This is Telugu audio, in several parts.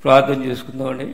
ప్రార్థన చేసుకుందామండి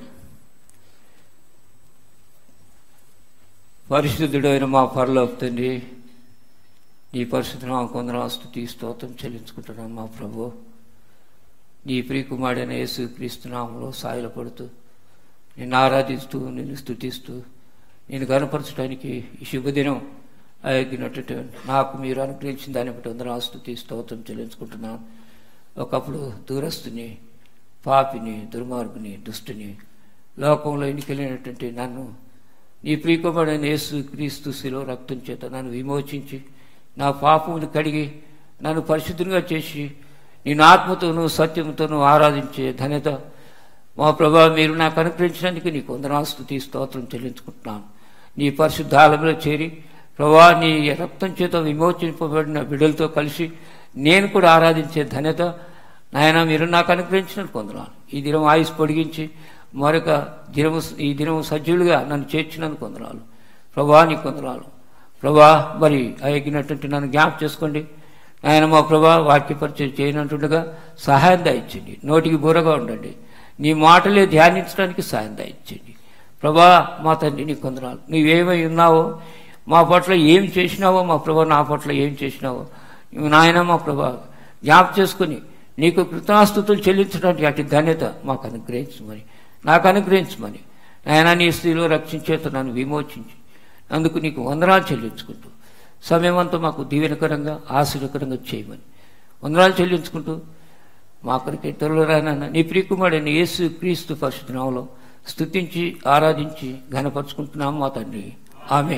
పరిశుద్ధుడైన మా పరలోక తండ్రి నీ పరిశుద్ధ నా కొందరు స్థుతి స్తోత్రం చెల్లించుకుంటున్నాను మా ప్రభు నీ ప్రియకుమారుడైన యేసు క్రీస్తునామంలో సాయలపడుతూ నిన్ను ఆరాధిస్తూ నిన్ను స్థుతిస్తూ నేను కనపరచడానికి ఈ శుభదినం అయ్గినట్టు నాకు మీరు అనుగ్రహించిన దాన్ని బట్టి వందన స్థుతి స్తోత్రం చెల్లించుకుంటున్నాను ఒకప్పుడు దూరస్తుని పాపిని దుర్మార్గుని దుష్టుని లోకంలో ఎన్నికెళ్ళినటువంటి నన్ను నీ ప్రియకుమారుడైన యేసు క్రీస్తు శిలో రక్తం చేత నన్ను విమోచించి నా పాపమును కడిగి నన్ను పరిశుద్ధంగా చేసి నేను ఆత్మతోనూ సత్యంతోనూ ఆరాధించే ధన్యత మా ప్రభా మీరు నాకు అనుగ్రహించడానికి నీకు వందనాస్తుతి స్తోత్రం చెల్లించుకుంటున్నాను నీ పరిశుద్ధాలములో చేరి ప్రభా నీ రక్తం చేత విమోచింపబడిన బిడ్డలతో కలిసి నేను కూడా ఆరాధించే ధన్యత నాయన మీరు నాకు అనుగ్రహించినట్టు పొందనాను ఈ దినం ఆయుష్ పొడిగించి మరొక దినము ఈ దినము సజ్జులుగా నన్ను చేర్చినందుకు వందనాలు ప్రభా నీకు వందనాలు ప్రభా మరి అయ్గినటువంటి నన్ను జ్ఞాపం చేసుకోండి ఆయన మా ప్రభా వాక్య పరిచయం చేయనట్టుండగా సహాయం దాయించండి నోటికి బూరగా ఉండండి నీ మాటలే ధ్యానించడానికి సహాయం దాయించండి ప్రభా మా తండ్రి నీ కొందనాలు నీవేమై ఉన్నావో మా పట్ల ఏం చేసినావో మా ప్రభా నా పట్ల ఏం చేసినావో నువ్వు నాయన మా ప్రభా జ్ఞాపం చేసుకుని నీకు కృతజ్ఞాస్తుతులు చెల్లించడానికి అటు ధన్యత మాకు అనుగ్రహించమని నాకు అనుగ్రహించమని ఆయన నీ స్త్రీలో రక్షించేత నన్ను విమోచించి అందుకు నీకు వందనాలు చెల్లించుకుంటూ సమయమంతా మాకు దీవెనకరంగా ఆశీర్వకరంగా చేయమని వందనాలు చెల్లించుకుంటూ మా కొరికి త్వరలో రానన్న నీ ప్రియకుమారుడైన యేసు క్రీస్తు పరిశుద్ధనామలో స్తుతించి ఆరాధించి ఘనపరుచుకుంటున్నాం మా తండ్రి ఆమె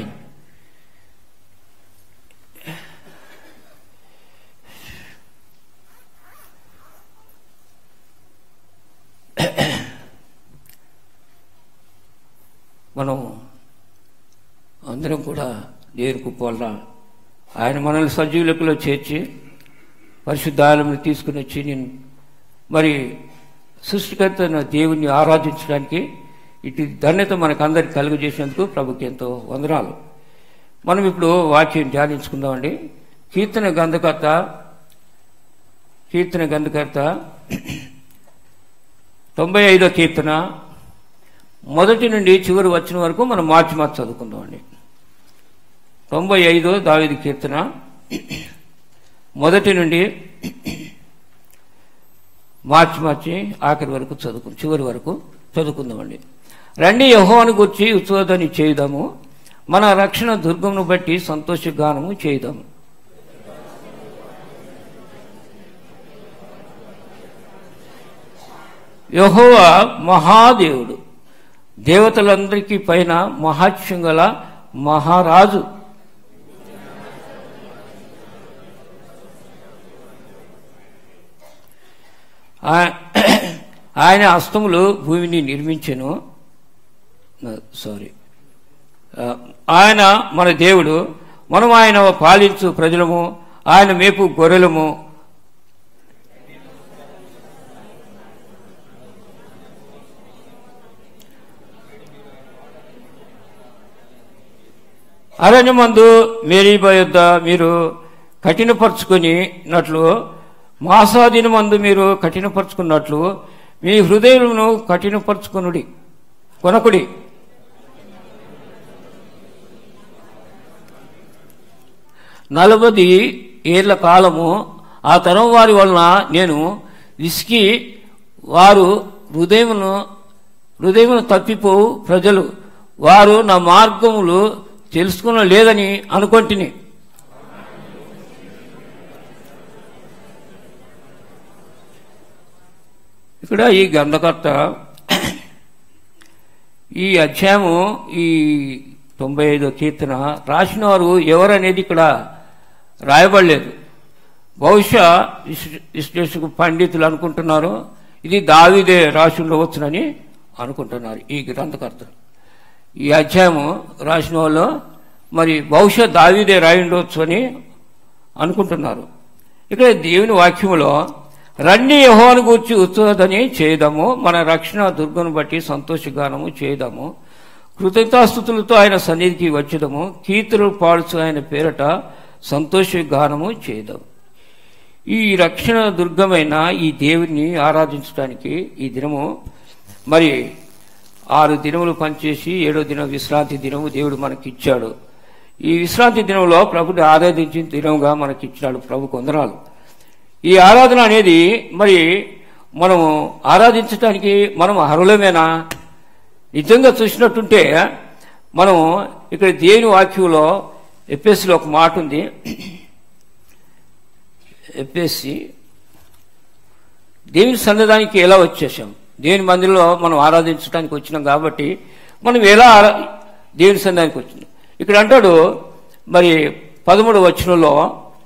మనం అందరం కూడా దేవునికి పోలా ఆయన మనల్ని సజీవులకులో చేర్చి పరిశుద్ధాలమును తీసుకుని వచ్చి నేను మరి సృష్టికర్త అయిన దేవుణ్ణి ఆరాధించడానికి ఇటు ధన్యత మనకు అందరికి కలుగజేసినందుకు ప్రభుకి ఎంతో వందనాలు మనం ఇప్పుడు వాక్యం ధ్యానించుకుందామండి కీర్తన గంధకర్త కీర్తన గంధకర్త తొంభై ఐదో కీర్తన మొదటి నుండి చివరి వచ్చిన వరకు మనం మార్చి మార్చి చదువుకుందామండి తొంభై ఐదో దావిది కీర్తన మొదటి నుండి మార్చి మార్చి ఆఖరి వరకు చదువుకు చివరి వరకు చదువుకుందామండి రండి యహోవాను గుర్చి ఉత్సవదని చేయుదాము మన రక్షణ దుర్గమును బట్టి సంతోషగానము చేయుదాము యహోవా మహాదేవుడు దేవతలందరికీ పైన మహాత్యం గల మహారాజు ఆయన హస్తములు భూమిని నిర్మించెను సారీ ఆయన మన దేవుడు మనం ఆయన పాలించు ప్రజలము ఆయన మేపు గొర్రెలము అరణ్యమందు మేరీబా యొద్ద మీరు కఠినపరుచుకునినట్లు మాసాదినమందు మీరు కఠినపరుచుకున్నట్లు మీ హృదయమును కఠినపరుచుకునుడి కొనకుడి నలభది ఏళ్ల కాలము ఆ తరం వారి వలన నేను విసికి వారు హృదయమును హృదయమును తప్పిపోవు ప్రజలు వారు నా మార్గములు తెలుసుకున్న లేదని అనుకొంటిని ఇక్కడ ఈ గంధకర్త ఈ అధ్యాయము ఈ తొంభై ఐదో కీర్తన రాసిన వారు ఎవరనేది ఇక్కడ రాయబడలేదు బహుశా విశ్లేషకు పండితులు అనుకుంటున్నారు ఇది దావిదే రాసి ఉండవచ్చునని అనుకుంటున్నారు ఈ గ్రంథకర్త ఈ అధ్యాయము రాసిన వాళ్ళు మరి బహుశా దావిదే రాయి ఉండవచ్చు అని అనుకుంటున్నారు ఇక్కడ దేవుని వాక్యములో రండి యహోను గూర్చి ఉత్సవదని చేయదాము మన రక్షణ దుర్గను బట్టి సంతోషగానము చేయదాము కృతజ్ఞతాస్థుతులతో ఆయన సన్నిధికి వచ్చదము కీర్తులు పాడుచు ఆయన పేరట సంతోషగానము చేయదాం ఈ రక్షణ దుర్గమైన ఈ దేవుని ఆరాధించడానికి ఈ దినము మరి ఆరు దినములు పనిచేసి ఏడో దినం విశ్రాంతి దినము దేవుడు మనకి ఇచ్చాడు ఈ విశ్రాంతి దినంలో ప్రభుని ఆరాధించిన దినంగా మనకి ఇచ్చాడు ప్రభు కొందరాలు ఈ ఆరాధన అనేది మరి మనము ఆరాధించడానికి మనం అర్హులమేనా నిజంగా చూసినట్టుంటే మనం ఇక్కడ దేని వాక్యంలో ఎపిఎస్సిలో ఒక మాట ఉంది ఎపిఎస్సి దేవుని సన్నదానికి ఎలా వచ్చేసాం దేవుని మందిరంలో మనం ఆరాధించడానికి వచ్చినాం కాబట్టి మనం ఎలా ఆరా- దేవుని సన్నిధానికి వచ్చినాం ఇక్కడ అంటాడు మరి పదమూడు వచనంలో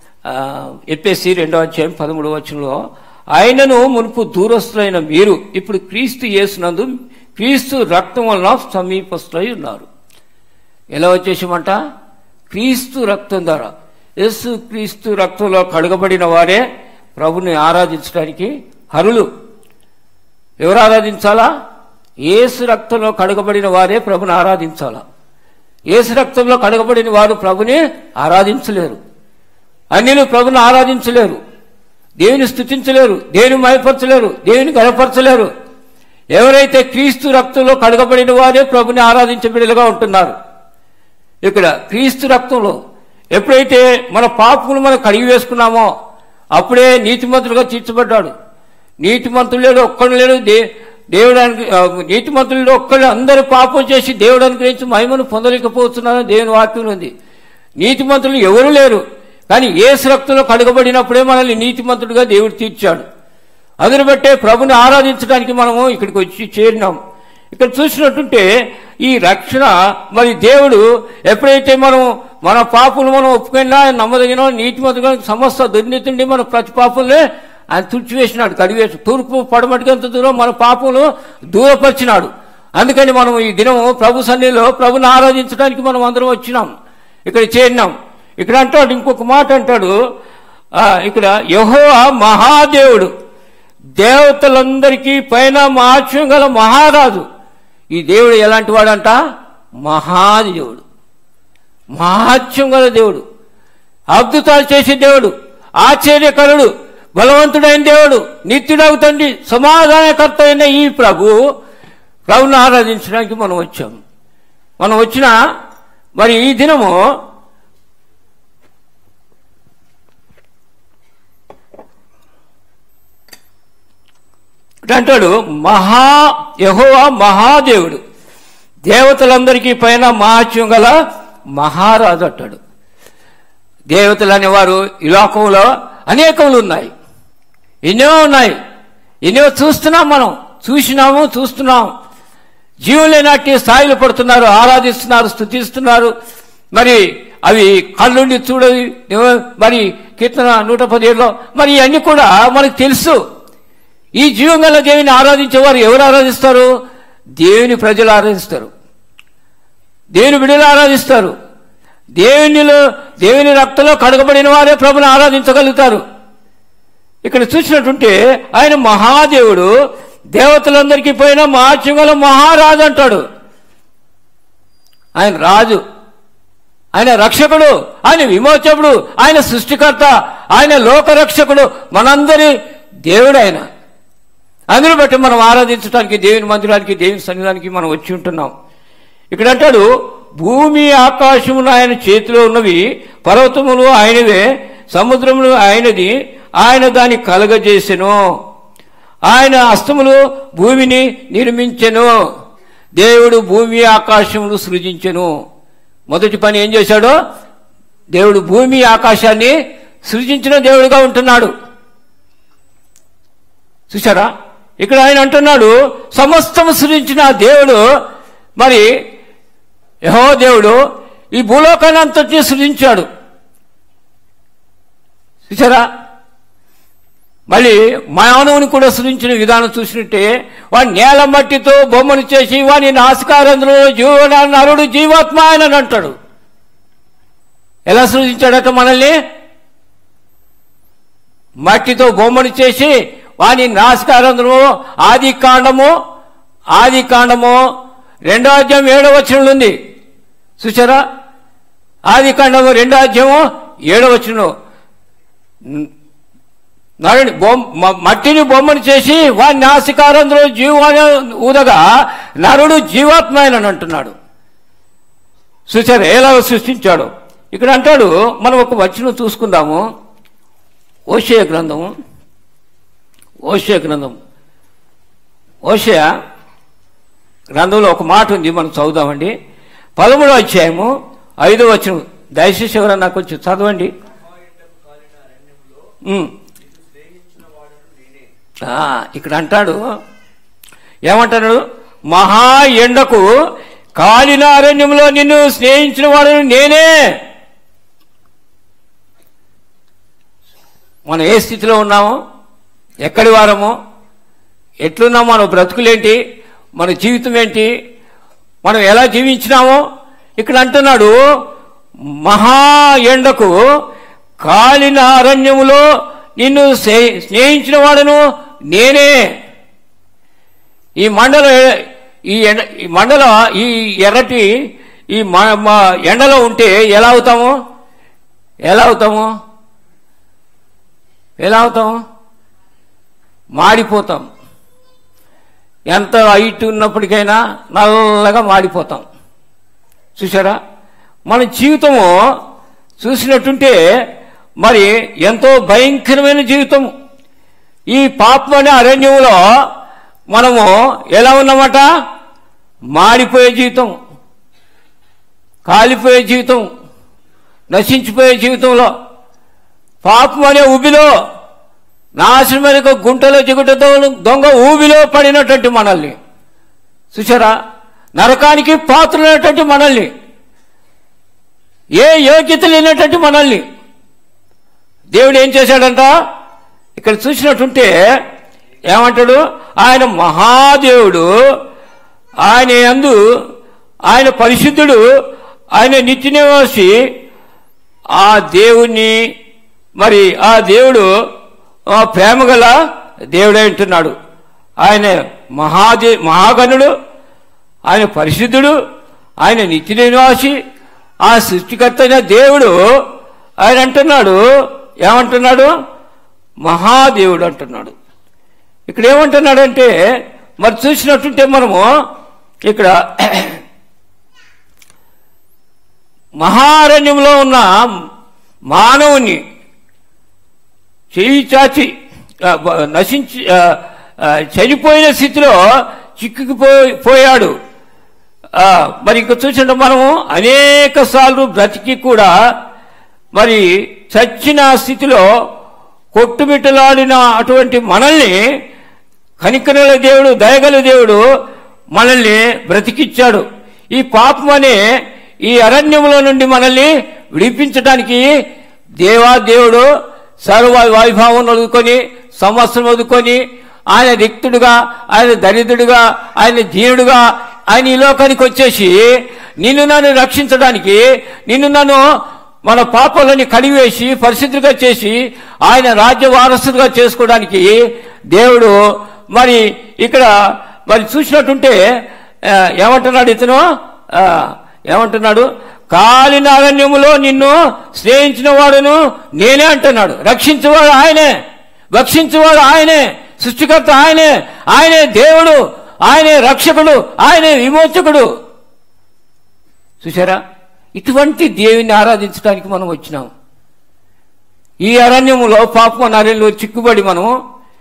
ఎప్పేసి రెండవ అధ్యాయం పదమూడు వచనంలో ఆయనను మునుపు దూరస్తులైన మీరు ఇప్పుడు క్రీస్తు యేసునందు క్రీస్తు రక్తం వలన సమీపస్తులై ఉన్నారు ఎలా వచ్చేసామంట క్రీస్తు రక్తం ద్వారా యేసు క్రీస్తు రక్తంలో కడగబడిన వారే ప్రభుని ఆరాధించడానికి హరులు ఎవరు ఆరాధించాలా ఏసు రక్తంలో కడగబడిన వారే ప్రభుని ఆరాధించాలా ఏసు రక్తంలో కడగబడిన వారు ప్రభుని ఆరాధించలేరు అన్యులు ప్రభుని ఆరాధించలేరు దేవుని స్థుతించలేరు దేవుని మయపరచలేరు దేవుని గనపరచలేరు ఎవరైతే క్రీస్తు రక్తంలో కడగబడిన వారే ప్రభుని ఆరాధించబడిలుగా ఉంటున్నారు ఇక్కడ క్రీస్తు రక్తంలో ఎప్పుడైతే మన పాపములు మనం కడిగి వేసుకున్నామో అప్పుడే నీతిమంతుడుగా తీర్చబడ్డాడు నీతిమంతుడు లేడు ఒక్కడు లేడు దే దేవుడు అను- ఆ, నీతిమంతులు ఒక్కళ్ళు అందరూ పాపం చేసి దేవుడు అనుగ్రహించి మహిమను పొందలేకపోతున్నారని దేవుని వాక్యం ఉంది నీతిమంతులు ఎవరు లేరు కానీ ఏసు రక్తంలో కడగబడినప్పుడే మనల్ని నీతిమంతుడిగా దేవుడు తీర్చాడు అందుని బట్టే ప్రభుని ఆరాధించడానికి మనము ఇక్కడికి వచ్చి చేరినాం ఇక్కడ చూసినట్టుంటే ఈ రక్షణ మరి దేవుడు ఎప్పుడైతే మనం మన పాపులు మనం ఒప్పుకున్నా ఆయన నమ్మదగిన నీతిమంతుగా సమస్త దుర్నీతిండి మన ప్రతి పాపులనే ఆయన తుడిచివేసినాడు కడివేసి తూర్పు పడమటికంత దూరం మన పాపములు దూరపరిచినాడు అందుకని మనం ఈ దినం ప్రభు సన్నిధిలో ప్రభుని ఆరాధించడానికి మనం అందరం వచ్చినాం ఇక్కడ చేరినాం ఇక్కడ అంటాడు ఇంకొక మాట అంటాడు ఆ, ఇక్కడ యెహోవా మహాదేవుడు దేవతలందరికీ పైన మహాత్మ్యం గల మహారాజు ఈ దేవుడు ఎలాంటి వాడంట మహాదేవుడు మహాత్మ్యం గల దేవుడు అద్భుతాలు చేసే దేవుడు ఆశ్చర్యకరుడు బలవంతుడైన దేవుడు నిత్యుడవు తండ్రి సమాధానకర్త అయిన ఈ ప్రభు ప్రభుని ఆరాధించడానికి మనం వచ్చాం మనం వచ్చిన మరి ఈ దినము ఇక్కడ అంటాడు మహా యహోవా మహాదేవుడు దేవతలందరికీ పైన మహాత్యం గల మహారాజు అంటాడు దేవతలు అనేవారు ఈ లోకంలో అనేకములు ఉన్నాయి ఎన్నో ఉన్నాయి ఎన్నో చూస్తున్నాం మనం చూసినాము చూస్తున్నాం జీవం లేనట్టి స్థాయిలో పడుతున్నారు ఆరాధిస్తున్నారు స్థుతిస్తున్నారు మరి అవి కళ్ళుండి చూడవి మరి కీర్తన నూట పదిహేడులో మరి ఇవన్నీ కూడా మనకు తెలుసు ఈ జీవం గల దేవుని ఆరాధించేవారు ఎవరు ఆరాధిస్తారు దేవుని ప్రజలు ఆరాధిస్తారు దేవుని బిడ్డలు ఆరాధిస్తారు దేవునిలో దేవుని రక్తంలో కడగబడిన వారే ప్రభుని ఆరాధించగలుగుతారు ఇక్కడ చూసినట్టుంటే ఆయన మహాదేవుడు దేవతలందరికీ పోయిన మహాత్యంగల మహారాజు అంటాడు ఆయన రాజు ఆయన రక్షకుడు ఆయన విమోచకుడు ఆయన సృష్టికర్త ఆయన లోకరక్షకుడు మనందరి దేవుడు ఆయన అందుని బట్టి మనం ఆరాధించడానికి దేవుని మందిరానికి దేవుని సన్నిధానికి మనం వచ్చి ఉంటున్నాం ఇక్కడ అంటాడు భూమి ఆకాశములు ఆయన చేతిలో ఉన్నవి పర్వతములు ఆయనవే సముద్రములు ఆయనది ఆయన దాన్ని కలగజేసెను ఆయన హస్తములు భూమిని నిర్మించెను దేవుడు భూమి ఆకాశములు సృజించెను మొదటి పని ఏం చేశాడు దేవుడు భూమి ఆకాశాన్ని సృజించిన దేవుడుగా ఉంటున్నాడు చూసారా ఇక్కడ ఆయన అంటున్నాడు సమస్తము సృజించిన ఆ దేవుడు మరి యహో దేవుడు ఈ భూలోకాన్ని అంతటి సృజించాడు చూసారా మళ్ళీ మానవుని కూడా సృజించిన విధానం చూసినట్టే వాడి నేల మట్టితో బొమ్మను చేసి వాని నాసికారంధ్రంలో జీవన నరుడు జీవాత్మ ఆయన అంటాడు ఎలా సృజించాడట మనల్ని మట్టితో బొమ్మను చేసి వాని నాసికారంధ్రము ఆది కాండము ఆది కాండము రెండో అధ్యాయం ఏడో వచనంలో ఉంది చూసారా ఆది కాండము రెండో అధ్యాయము ఏడో వచనం నరుని బొమ్మ మ- మట్టిని బొమ్మను చేసి వాని నాసికారంలో జీవాన్ని ఊదగా నరుడు జీవాత్మైన అంటున్నాడు చూసారు ఎలా సృష్టించాడు ఇక్కడ అంటాడు మనం ఒక వచనం చూసుకుందాము ఓషయ గ్రంథము ఓషయ గ్రంథం ఓషయ గ్రంథంలో ఒక మాట ఉంది మనం చదువుదామండి పదమూడో అధ్యాయము ఐదో వచనం దయచేసి ఎవరన్నా కొంచెం చదవండి ఉమ్. ఆ, ఇక్కడ అంటాడు ఏమంటాడు మహా ఎండకు కాలిన అరణ్యంలో నిన్ను స్నేహించిన వాడు నేనే మనం ఏ స్థితిలో ఉన్నామో ఎక్కడి వారమో ఎట్లున్నాం మన బ్రతుకులేంటి మన జీవితం ఏంటి మనం ఎలా జీవించినామో ఇక్కడ అంటున్నాడు మహా ఎండకు కాలిన అరణ్యములో నిన్ను స్నే- స్నేహించిన వాడను నేనే ఈ మండల ఈ ఎండ ఈ మండల ఈ ఎర్రటి ఈ మ- మ- ఎండలో ఉంటే ఎలా అవుతాము ఎలా అవుతాము ఎలా అవుతాము మాడిపోతాం ఎంత హైట్ ఉన్నప్పటికైనా నల్లగా మాడిపోతాం చూసారా మన జీవితము చూసినట్టుంటే మరి ఎంతో భయంకరమైన జీవితం ఈ పాపం అనే అరణ్యంలో మనము ఎలా ఉన్నామట మాడిపోయే జీవితం కాలిపోయే జీవితం నశించిపోయే జీవితంలో పాపం అనే ఉబిలో నాశనమైన ఒక గుంటలో జిగుటతో దొంగ ఊబిలో పడినటువంటి మనల్ని చూసారా నరకానికి పాత్రలైనటువంటి మనల్ని ఏ యోగ్యత లేనటువంటి మనల్ని దేవుడు ఏం చేశాడంట ఇక్కడ చూసినట్టుంటే ఏమంటాడు ఆయన మహాదేవుడు ఆయన యందు ఆయన పరిశుద్ధుడు ఆయన నిత్య నివాసి ఆ దేవుణ్ణి మరి ఆ దేవుడు ఆ ప్రేమగల దేవుడై ఉంటున్నాడు ఆయన మహాదే మహాగణుడు ఆయన పరిశుద్ధుడు ఆయన నిత్య నివాసి ఆ సృష్టికర్త అయిన దేవుడు ఆయన అంటున్నాడు ఏమంటున్నాడు మహాదేవుడు అంటున్నాడు ఇక్కడ ఏమంటున్నాడంటే మరి చూసినట్టుంటే మనము ఇక్కడ మహారణ్యంలో ఉన్న మానవుని చేయి చాచి ఆ, బ- నశించి ఆ, ఆ, చనిపోయిన స్థితిలో చిక్కుకుపోయి పోయాడు ఆ, మరి ఇంకా చూసినట్టు మనము అనేక సార్లు బ్రతికి కూడా మరి చచ్చిన స్థితిలో కొట్టుమిట్టలాడిన అటువంటి మనల్ని కనికరల దేవుడు దయగల దేవుడు మనల్ని బ్రతికిచ్చాడు ఈ పాపం అనే ఈ అరణ్యంలో నుండి మనల్ని విడిపించడానికి దేవా దేవుడు సర్వ వైభవం వదుకొని సంవత్సరం వదుకొని ఆయన రిక్తుడుగా ఆయన దరిద్రుడుగా ఆయన దీనుడుగా ఆయన ఈ లోకానికి వచ్చేసి నిన్ను నన్ను రక్షించడానికి నిన్ను నన్ను మన పాపాలని కడివేసి పరిశుద్ధిగా చేసి ఆయన రాజ్య వారసులుగా చేసుకోవడానికి దేవుడు మరి ఇక్కడ మరి చూసినట్టుంటే ఆ, ఏమంటున్నాడు ఇతను ఆ, ఏమంటున్నాడు కాలిన అరణ్యములో నిన్ను స్నేహించిన వాడును నేనే అంటున్నాడు రక్షించేవాడు ఆయనే భక్షించేవాడు ఆయనే సృష్టికర్త ఆయనే ఆయనే దేవుడు ఆయనే రక్షకుడు ఆయనే విమోచకుడు చూసారా ఇటువంటి దేవుని ఆరాధించడానికి మనం వచ్చినాం ఈ అరణ్యములో పాపం అనే అరణ్యంలో చిక్కుబడి మనము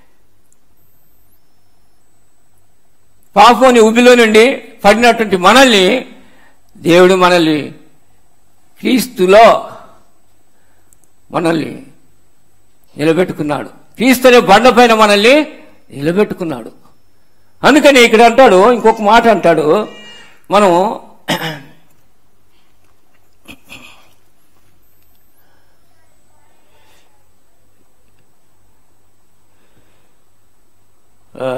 పాపని ఉబిలో నుండి పడినటువంటి మనల్ని దేవుడు మనల్ని క్రీస్తులో మనల్ని నిలబెట్టుకున్నాడు క్రీస్తు అనే బండ పైన మనల్ని నిలబెట్టుకున్నాడు అందుకని ఇక్కడ అంటాడు ఇంకొక మాట అంటాడు మనం ఆ,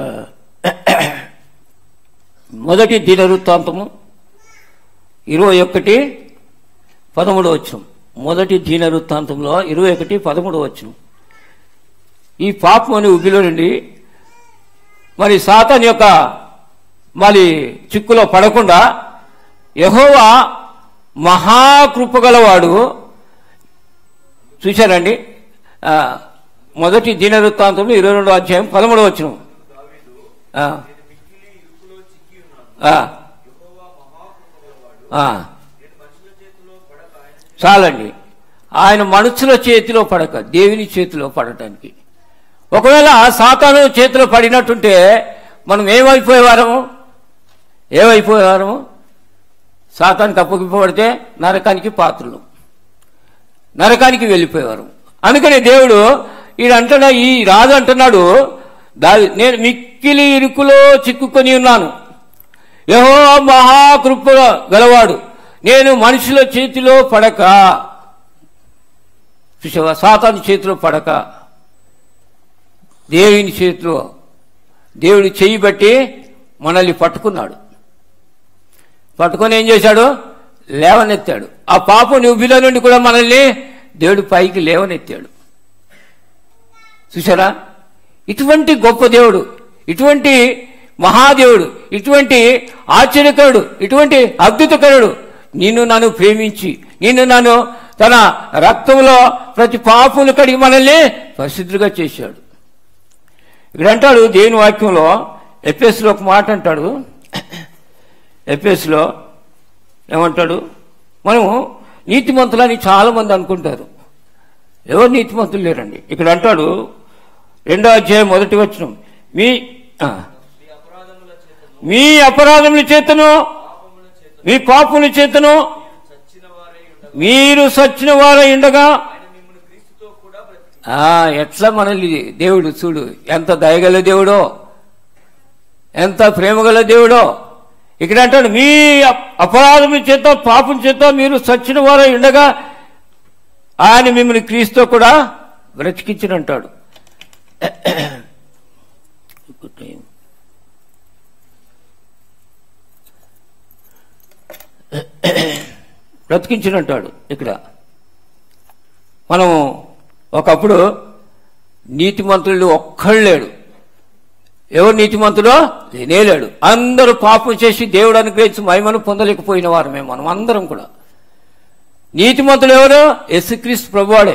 మొదటి దినవృత్తాంతము ఇరవై ఒకటి పదమూడు వచ్చం మొదటి దీన వృత్తాంతంలో ఇరవై ఒకటి పదమూడు వచ్చం ఈ పాపం అనే ఉబ్బిలో నుండి మరి సాతాన్ యొక్క మరి చిక్కులో పడకుండా యహోవా మహాకృపగలవాడు చూశారండి ఆ, మొదటి దినవృత్తాంతంలో ఇరవై రెండో అధ్యాయం పదమూడవ వచ్చిన దావీదు ఆ, నేను మిక్కిలి ఇరుకులో చిక్కి ఉన్నాను ఆ, యెహోవా మహాకృపగలవాడు ఆ. నేను మనుషుల చేతిలో పడక ఆయన చేతిలో చాలండి ఆయన మనుషుల చేతిలో పడక దేవుని చేతిలో పడటానికి ఒకవేళ సాతాను చేతిలో పడినట్టుంటే మనం ఏమైపోయేవారము ఏమైపోయేవారము సాతానికి అప్పగిపబడితే నరకానికి పాత్రలు నరకానికి వెళ్ళిపోయేవారు అందుకని దేవుడు ఈయన అంటున్నా ఈ రాజు అంటున్నాడు దావి నేను మిక్కిలి ఇరుకులో చిక్కుకొని ఉన్నాను యహో మహాకృప గలవాడు నేను మనుషుల చేతిలో పడక చూసావా సాతాను చేతిలో పడక దేవుని చేతిలో దేవుడు చెయ్యి బట్టి మనల్ని పట్టుకున్నాడు పట్టుకొని ఏం చేశాడు లేవనెత్తాడు ఆ పాపం నువ్వుల నుండి కూడా మనల్ని దేవుడు పైకి లేవనెత్తాడు చూసారా ఇటువంటి గొప్ప దేవుడు ఇటువంటి మహాదేవుడు ఇటువంటి ఆశ్చర్యకరుడు ఇటువంటి అద్భుతకరుడు నిన్ను నన్ను ప్రేమించి నిన్ను నన్ను తన రక్తంలో ప్రతి పాపులు కడిగి మనల్ని పరిశుద్ధులుగా చేశాడు ఇక్కడ అంటాడు దేవుని వాక్యంలో ఎఫ్ఎస్లో ఒక మాట అంటాడు ఎఫ్ఎస్లో ఏమంటాడు మనము నీతిమంతులని చాలా మంది అనుకుంటారు ఎవరు నీతిమంతులు లేరండి ఇక్కడ అంటాడు రెండో అధ్యాయం మొదటి వచనం మీ ఆ, మీ అపరాధముల చేతను మీ అపరాధముల చేతను పాపముల చేతను మీ పాపుల చేతను చచ్చిన వారై ఉండగా మీరు సచ్చిన వారై ఉండగా ఆయన మిమ్మల్ని క్రీస్తుతో కూడా బ్రతికి ఆ, ఎట్లా మనల్ని దేవుడు చూడు ఎంత దయగల దేవుడో ఎంత ప్రేమగల దేవుడో ఇక్కడ అంటాడు మీ అప- అపరాధం చేత పాపం చేత మీరు సచ్చిన వారై ఉండగా ఆయన మిమ్మల్ని క్రీస్తు కూడా బ్రతికించిన అంటాడు బ్రతికించిన అంటాడు ఇక్కడ మనము ఒకప్పుడు నీతిమంతులు ఒక్కడు లేడు ఎవరు నీతిమంతుడో లేనేలేడు అందరూ పాపం చేసి దేవుడు అనుగ్రహించి మహిమను పొందలేకపోయిన వారమే మనం అందరం కూడా నీతిమంతుడు ఎవరు యేసుక్రీస్తు ప్రభువాడే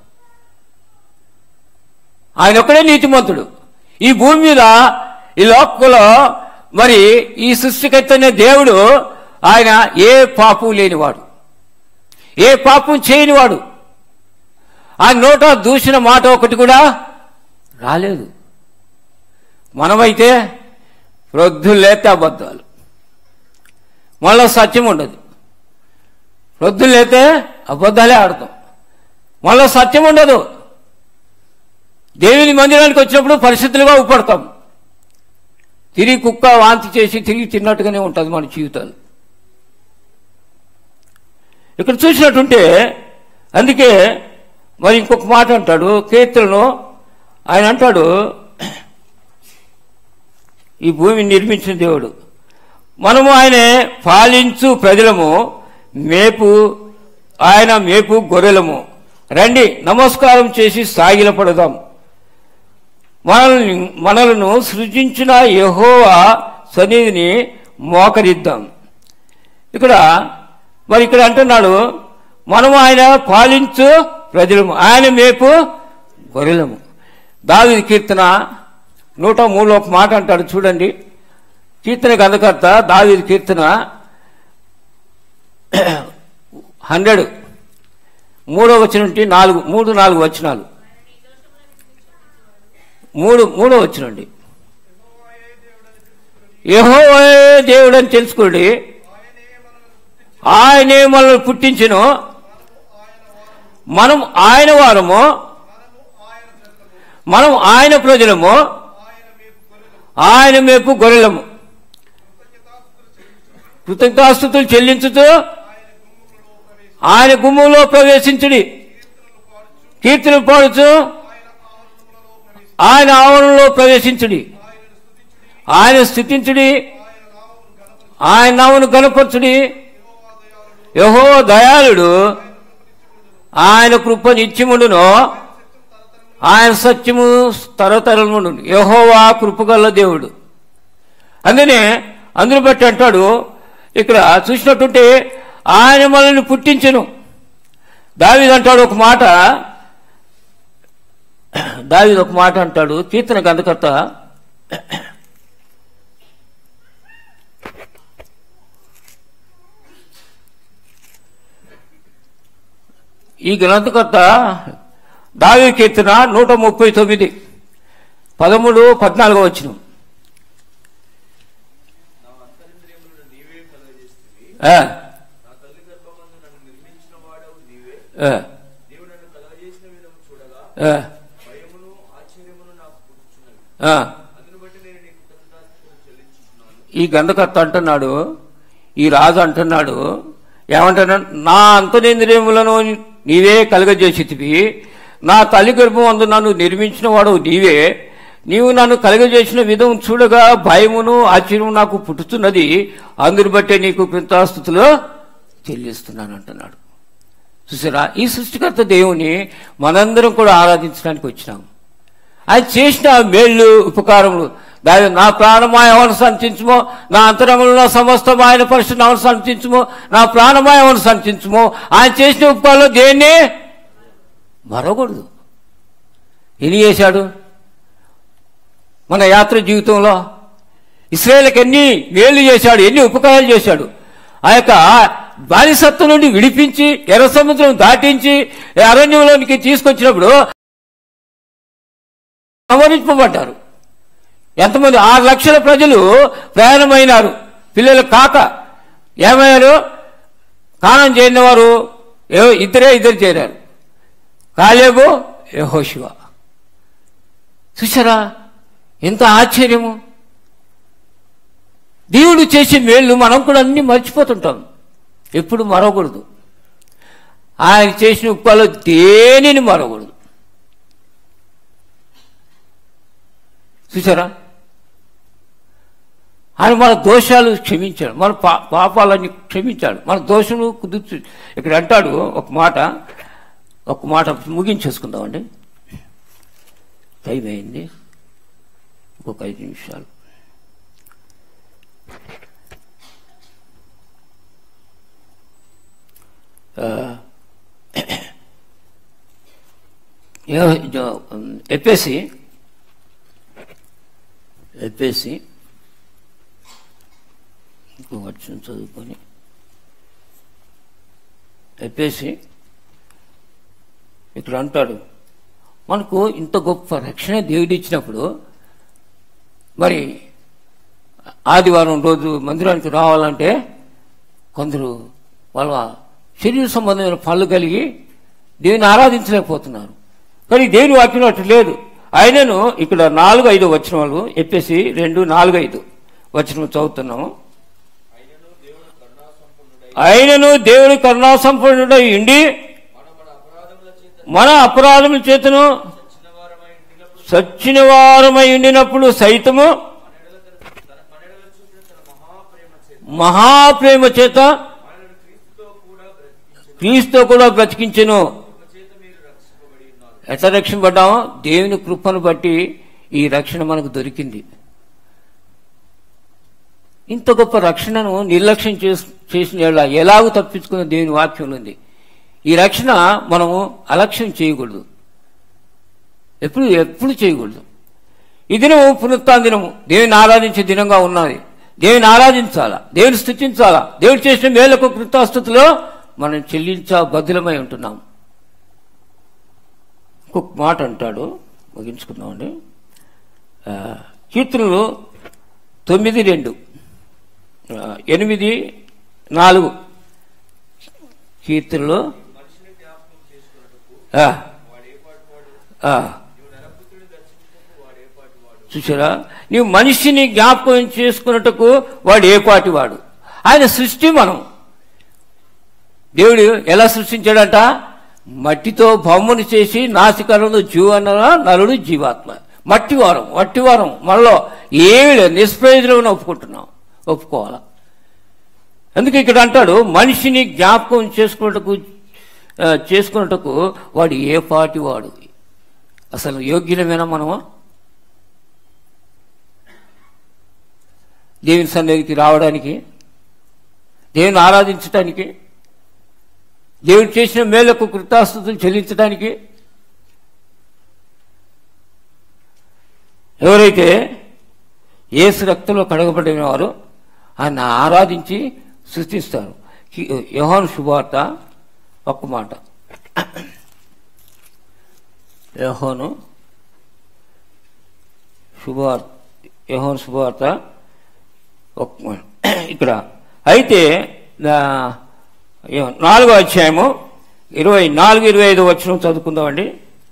ఆయన ఒక్కడే నీతిమంతుడు ఈ భూమి మీద ఈ లోకంలో మరి ఈ సృష్టికర్తనే దేవుడు ఆయన ఏ పాపం లేనివాడు ఏ పాపం చేయనివాడు ఆ నోట దూసిన మాట ఒకటి కూడా రాలేదు మనమైతే ప్రొద్దులు లేతే అబద్ధాలు మళ్ళా సత్యం ఉండదు ప్రొద్దులు లేతే అబద్ధాలే ఆడతాం మళ్ళా సత్యం ఉండదు దేవుని మందిరానికి వచ్చినప్పుడు పరిస్థితులుగా ఉపడతాం తిరిగి కుక్క వాంతి చేసి తిరిగి తిన్నట్టుగానే ఉంటుంది మన జీవితాలు ఇక్కడ చూసినట్టుంటే అందుకే మరి ఇంకొక మాట అంటాడు కీర్తనలో ఆయన అంటాడు ఈ భూమిని నిర్మించిన దేవుడు మనము ఆయన పాలించు ప్రజలము మేపు ఆయన మేపు గొర్రెలము రండి నమస్కారం చేసి సాగిలపడదాం మనల్ని మనలను సృజించిన యెహోవా సన్నిధిని మోకరిద్దాం ఇక్కడ మరి ఇక్కడ అంటున్నాడు మనము ఆయన పాలించు ప్రజలము ఆయన మేపు గొర్రెలము దావిది కీర్తన నూట మూడులో ఒక మాట అంటాడు చూడండి కీర్తన గంధకర్త దావిది కీర్తన హండ్రెడ్ మూడో వచ్చిన నుండి నాలుగు మూడు నాలుగు వచనాలు మూడు మూడో వచ్చినండి యహో దేవుడు అని తెలుసుకోండి ఆయనే మనల్ని పుట్టించును మనం ఆయన వారము మనం ఆయన ప్రజలము ఆయన మేపు గొర్రెలము కృతజ్ఞతాస్థుతులు చెల్లించుతూ ఆయన గుమ్మంలో ప్రవేశించుడి కీర్తన పాడుచు ఆయన ఆవరణలో ప్రవేశించుడి ఆయన స్థుతించుడి ఆయన నామను గణపరచుడి యహో దయాళుడు ఆయన కృప నిత్యముడును ఆయన సత్యము తరతరముడు యహోవా కృపగల దేవుడు అందునే అందుని బట్టి అంటాడు ఇక్కడ చూసినట్టుంటే ఆయన మనల్ని పుట్టించను దావిదంటాడు ఒక మాట దావిది ఒక మాట అంటాడు కీర్తన గంధకర్త ఈ గ్రంథకర్త దావి కీర్తన నూట ముప్పై తొమ్మిది పదమూడు పద్నాలుగో వచ్చిన నా అంతరింద్రియములను నీవే కలగజేస్తుంది ఆ, నా తల్లి గర్భమందు నన్ను నిర్మించిన వాడవు నీవే ఆ, నీవు నన్ను కలగజేసిన విధము చూడగా ఆ, భయమును ఆశ్చర్యమును నాకు పుట్టుచున్నవి ఆ. అందును బట్టి నేను నీకు కృతజ్ఞతాస్తుతులు చెల్లించుతున్నాను ఈ గంధకర్త అంటున్నాడు ఈ రాజు అంటున్నాడు ఏమంటున్నాడు నా అంతరింద్రియములను నీవే కలుగజేసితివి నా తల్లి గర్భం అందు నన్ను నిర్మించిన వాడు నీవే నీవు నన్ను కలుగజేసిన విధం చూడగా భయమును ఆశ్చర్యము నాకు పుట్టుతున్నది అందుని బట్టే నీకు కృతాస్థుతులు చెల్లిస్తున్నాను అంటున్నాడు చూసారా ఈ సృష్టికర్త దేవుని మనందరం కూడా ఆరాధించడానికి వచ్చినాము ఆయన చేసిన మేళ్ళు ఉపకారములు దాని నా ప్రాణమా ఎవరు సంతించుమో నా అంతరంగంలో నా సమస్తం ఆయన పరిస్థితి ఎవరు సంతించుమో నా ప్రాణమా ఎవరు సంతించుమో ఆయన చేసిన ఉపకారంలో దేన్ని మరొకూడదు ఎన్ని చేశాడు మన యాత్ర జీవితంలో ఇస్రాయేల్కి ఎన్ని మేలు చేశాడు ఎన్ని ఉపకారాలు చేశాడు ఆ యొక్క బానిసత్వం నుండి విడిపించి ఎర్ర సముద్రం దాటించి అరణ్యంలోనికి తీసుకొచ్చినప్పుడు సంహరింపబడ్డారు ఎంతమంది ఆరు లక్షల ప్రజలు ప్రయాణమైనారు పిల్లలు కాక ఏమయ్యారు కానం చేయని వారు ఏ- ఇద్దరే ఇద్దరు చేరారు కాలేబు యెహోషువ చూసారా ఎంత ఆశ్చర్యము దేవుడు చేసే మేళ్ళు మనం కూడా అన్ని మర్చిపోతుంటాం ఎప్పుడు మరవకూడదు ఆయన చేసిన ఉప్పాలో దేనిని మరవకూడదు చూసారా ఆయన మన దోషాలు క్షమించాడు మన పా పాపాలన్నీ క్షమించాడు మన దోషములు కుదుర్చు ఇక్కడ అంటాడు ఒక మాట ఒక మాట ముగించేసుకుందామండి టైం అయింది ఇంకొక ఐదు నిమిషాలు ఆ, ఏ- జో- ఎప్పేసి ఎప్పేసి ఇంకో వచ్చిన చదువుకొని ఎప్పేసి ఇక్కడ అంటాడు మనకు ఇంత గొప్ప రక్షణ దేవుడు ఇచ్చినప్పుడు మరి ఆదివారం రోజు మందిరానికి రావాలంటే కొందరు వాళ్ళ శరీర సంబంధమైన పనులు కలిగి దేవుని ఆరాధించలేకపోతున్నారు కానీ దేవుని వాక్యం అటు లేదు ఆయనను ఇక్కడ నాలుగు ఐదు వచ్చిన వాళ్ళు చెప్పేసి రెండు నాలుగు ఐదు వచ్చిన చదువుతున్నాము అయినను దేవుడు కరుణాసంపన్నుడై ఆయనను దేవుడి కరుణాసంపన్నుడై ఉండి మన మన అపరాధముల చేత మన అపరాధముల చేతను చిన్న వారమై ఉండినప్పుడు సచ్చిన వారమై ఉండినప్పుడు సైతము మన ఎడల తన తన మన ఎడల చూపిన తన మహాప్రేమ చేత మహాప్రేమ చేత మనల్ని క్రీస్తుతో కూడా బ్రతికించు క్రీస్తు కూడా బ్రతికించెను కృప చేత మీరు రక్షింపబడి ఉన్నారు ఎట్లా రక్షింపడ్డామో దేవుని కృపను బట్టి ఈ రక్షణ మనకు దొరికింది ఇంత గొప్ప రక్షణను నిర్లక్ష్యం చేస్- చేసిన యెడల ఎలాగూ తప్పించుకున్న దేవుని వాక్యం ఉంది ఈ రక్షణ మనము అలక్ష్యం చేయకూడదు ఎప్పుడు ఎప్పుడు చేయకూడదు ఈ దినము పునరుత్థాన దినము దేవుని ఆరాధించే దినంగా ఉన్నది దేవుని ఆరాధించాలా దేవుని స్థుతించాలా దేవుడు చేసిన మేలకు కృతాస్థుతిలో మనం చెల్లించా బద్దులమై ఉంటున్నాం ఇంకొక మాట అంటాడు ముగించుకుందామండి ఆ, కీర్తనలు తొమ్మిది రెండు ఆ, ఎనిమిది నాలుగు కీర్తనలు మనిషిని జ్ఞాపకం చేసుకున్నట్టుకు ఆ, వాడు ఏ పాటు వాడు ఆ, నీవు నరపుత్రుని దర్శించుటకు వాడు ఏ పాటు వాడు చూసారా నీవు మనిషిని జ్ఞాపకం చేసుకున్నట్టుకు వాడు ఏ పాటి వాడు ఆయన సృష్టి మనం దేవుడు ఎలా సృష్టించాడట మట్టితో బొమ్మను చేసి నాసికలను జీవన నరుడు జీవాత్మ మట్టి వారం మట్టి వారం మనలో ఏమి లేదు నిష్ప్రయోజనం ఒప్పుకుంటున్నాం ఒప్పుకోవాలా అందుకే ఇక్కడ అంటాడు మనిషిని జ్ఞాపకం చేసుకున్నట్టుకు ఆ, చేసుకున్నట్టుకు వాడు ఏ పాటి వాడు అసలు యోగ్యులమేనా మనము దేవుని సన్నిధికి రావడానికి దేవుని ఆరాధించటానికి దేవుడు చేసిన మేలకు కృతాస్థుతులు చెల్లించడానికి ఎవరైతే ఏసు రక్తంలో కడగబడిన వారు ఆయన ఆరాధించి సృష్టిస్తారు యోహాను శుభవార్త ఒక్క మాట యోహాను శుభవార్త యోహాను శుభవార్త ఒక్క మాట. ఇక్కడ అయితే ఆ, ఏ- నాలుగో అధ్యాయము ఇరవై నాలుగు ఇరవై ఐదు వచ్చిన చదువుకుందామండి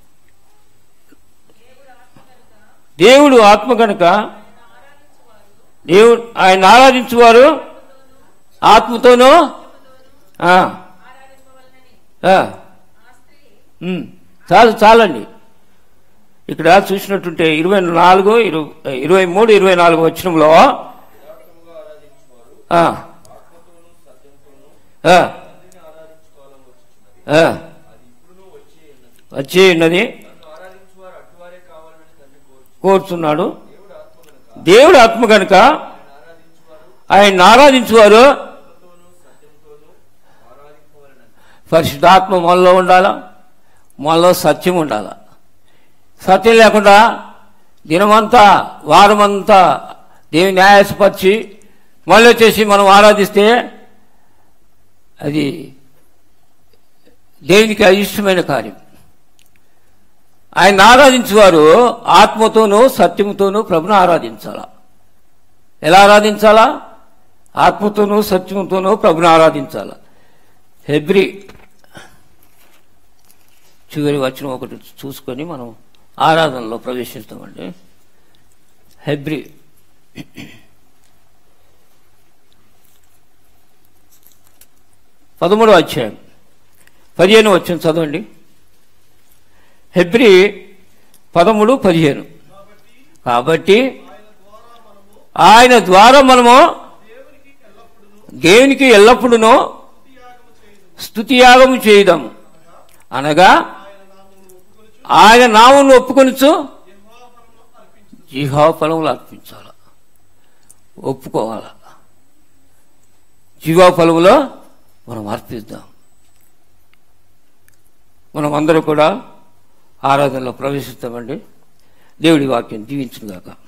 దేవుడు ఆత్మ కనుక దేవుడు ఆయన ఆరాధించువారు ఆత్మతోనూ ఆ, ఆ, ఉమ్, చాలు చాలండి ఇక్కడ చూసినట్టుంటే ఇరవై నాలుగు ఇరవై ఇరవై మూడు ఇరవై నాలుగు వచ్చినంలో యథార్థముగా ఆరాధించువారు ఆ, ఆత్మతోనూ సత్యంతోనూ ఆ, తండ్రిని ఆరాధించుకోవాలని వచ్చుచున్నది ఆ, అది ఇప్పుడునూ వచ్చే ఉన్నది వచ్చి ఉన్నది నన్ను ఆరాధించువారు అటువారే కావాలని తండ్రి కోరుచు కోరుతున్నాడు దేవుడు ఆత్మ కనుక దేవుడు ఆత్మ కనుక ఆయన ఆయన ఆరాధించువారు ఆరాధించువారు ఆత్మతోనూ సత్యంతోనూ ఆరాధింపవలనని పరిశుద్ధాత్మ మనలో ఉండాలా మనలో సత్యం ఉండాలా సత్యం లేకుండా దినమంతా వారమంతా దేవుని న్యాయపరిచి మళ్ళీ వచ్చేసి మనం ఆరాధిస్తే అది దేవునికి అయిష్టమైన కార్యం ఆయన ఆరాధించేవారు ఆత్మతోనూ సత్యముతోనూ ప్రభుని ఆరాధించాలా ఎలా ఆరాధించాలా ఆత్మతోనూ సత్యముతోనూ ప్రభుని ఆరాధించాలా హెబ్రి చివరి వచనం ఒకటి చూసుకొని మనం ఆరాధనలో ప్రవేశిస్తామండి హెబ్రి పదమూడో అధ్యాయం పదిహేను వచ్చిన చదవండి హెబ్రి పదమూడు పదిహేను కాబట్టి ఆయన ద్వారా మనము దేవునికి ఎల్లప్పుడూ స్తుతియాగము చేయుదాం అనగా ఆయన నామను ఒప్పుకొనుచు జీహా ఫలములు అర్పించాల ఒప్పుకోవాల జీవా ఫలములో మనం అర్పిద్దాం మనం అందరూ కూడా ఆరాధనలో ప్రవేశిస్తామండి దేవుడి వాక్యం దీవించుగాక